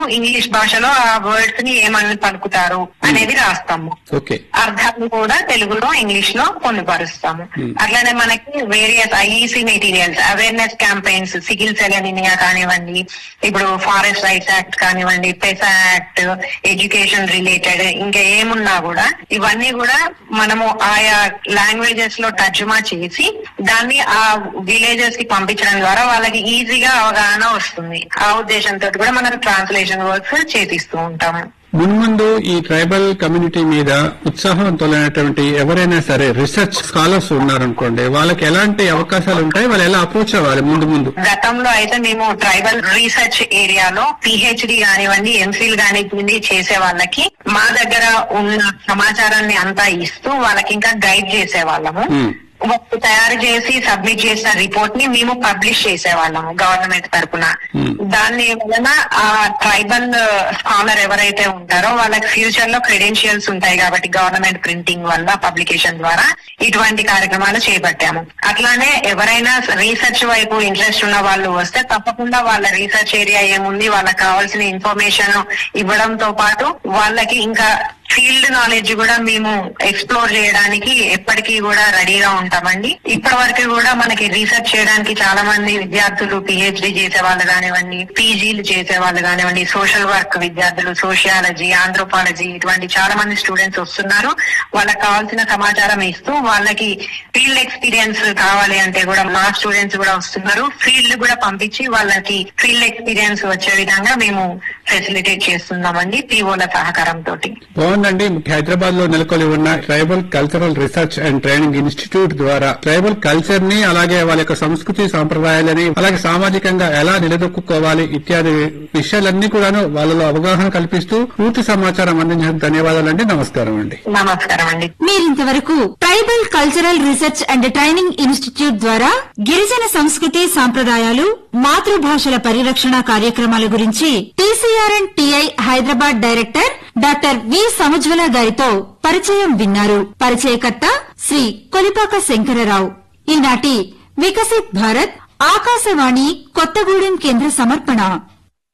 English భాషలో ఆ words ని ఏమని పలుకుతారు అనేది రాస్తాము ఓకే అర్థాలు కూడా తెలుగులో ఇంగ్లీష్ లో పొందుపరుస్తాము అట్లానే మనకి various IEC materials awareness campaigns సిగిల్ సెలనియా కానివ్వండి ఇప్పుడు ఫారెస్ట్ రైట్స్ యాక్ట్ కానివ్వండి పెసా యాక్ట్ ఎడ్యుకేషన్ రిలేటెడ్ ఇంకా ఏమున్నా కూడా ఇవన్నీ కూడా మనము ఆయా లాంగ్వేజెస్ లో తర్జుమా చేసి దాన్ని ఆ విలేజెస్ కి పంపించడం ద్వారా వాళ్ళకి ఈజీగా అవగాహన వస్తుంది ఆ ఉద్దేశంతో కూడా మనం ట్రాన్స్లేషన్ వర్క్స్ చేపిస్తూ ఉంటాము మున్ముందు ఈ ట్రైబల్ కమ్యూనిటీ మీద ఉత్సాహం తొలగినటువంటి ఎవరైనా సరే రీసెర్చ్ స్కాలర్స్ ఉన్నారనుకోండి వాళ్ళకి ఎలాంటి అవకాశాలు ఉంటాయి వాళ్ళు ఎలా అప్రోచ్ అవ్వాలి ముందు ముందు గతంలో అయితే మేము ట్రైబల్ రీసెర్చ్ ఏరియాలో పిహెచ్డి కానివ్వండి ఎంఫిల్ కానివ్వండి చేసే వాళ్ళకి మా దగ్గర ఉన్న సమాచారాన్ని అంతా ఇస్తూ వాళ్ళకి ఇంకా గైడ్ చేసే వాళ్ళము Hmm. వాళ్ళు తయారు చేసి సబ్మిట్ చేసిన రిపోర్ట్ ని మేము పబ్లిష్ చేసేవాళ్ళము గవర్నమెంట్ తరపున Hmm. దాని వలన ఆ ట్రైబల్ స్కాలర్ ఎవరైతే ఉంటారో వాళ్ళకి ఫ్యూచర్ లో క్రెడెన్షియల్స్ ఉంటాయి కాబట్టి గవర్నమెంట్ ప్రింటింగ్ వల్ల పబ్లికేషన్ ద్వారా ఇటువంటి కార్యక్రమాలు చేపట్టాము అట్లానే ఎవరైనా రీసెర్చ్ వైపు ఇంట్రెస్ట్ ఉన్న వాళ్ళు వస్తే తప్పకుండా వాళ్ళ రీసెర్చ్ ఏరియా ఏముంది వాళ్ళకి కావాల్సిన ఇన్ఫర్మేషన్ ఇవ్వడంతో పాటు వాళ్ళకి ఇంకా ఫీల్డ్ నాలెడ్జ్ కూడా మేము ఎక్స్ప్లోర్ చేయడానికి ఎప్పటికీ కూడా రెడీగా ఉంటామండి ఇప్పటి వరకు కూడా మనకి రీసెర్చ్ చేయడానికి చాలా మంది విద్యార్థులు పిహెచ్డి చేసే వాళ్ళు కానివ్వండి పీజీలు చేసే వాళ్ళు కానివ్వండి సోషల్ వర్క్ విద్యార్థులు సోషియాలజీ ఆంథ్రోపాలజీ ఇటువంటి చాలా మంది స్టూడెంట్స్ వస్తున్నారు వాళ్ళకి కావాల్సిన సమాచారం ఇస్తూ వాళ్ళకి ఫీల్డ్ ఎక్స్పీరియన్స్ కావాలి అంటే కూడా మా స్టూడెంట్స్ కూడా వస్తున్నారు ఫీల్డ్ కూడా పంపించి వాళ్ళకి ఫీల్డ్ ఎక్స్పీరియన్స్ వచ్చే విధంగా మేము ఫెసిలిటేట్ చేస్తున్నామండి పీఓల సహకారంతో బాగుందండి హైదరాబాద్ లో నెలకొని ఉన్న tribal cultural research and training institute ద్వారా ట్రైబల్ కల్చర్ ని అలాగే వాళ్ళ యొక్క సంస్కృతి సాంప్రదాయాలని అలాగే సామాజికంగా ఎలా నిలదొక్కుకోవాలి ఇత్యాది విషయాలన్నీ కూడాను వాళ్ళలో అవగాహన కల్పిస్తూ పూర్తి సమాచారం అందించిన ధన్యవాదాలండి నమస్కారం అండి నమస్కారం అండి మీరింతవరకు tribal cultural research and training institute ద్వారా గిరిజన సంస్కృతి సాంప్రదాయాలు మాతృభాషల పరిరక్షణ కార్యక్రమాల గురించి TCRN TI Hyderabad director doctor V Samujwala గారితో పరిచయం విన్నారు పరిచయకర్త శ్రీ కొలిపాక శంకరరావు ఈనాటి వికసిత్ భారత్ ఆకాశవాణి కొత్తగూడెం కేంద్ర సమర్పణ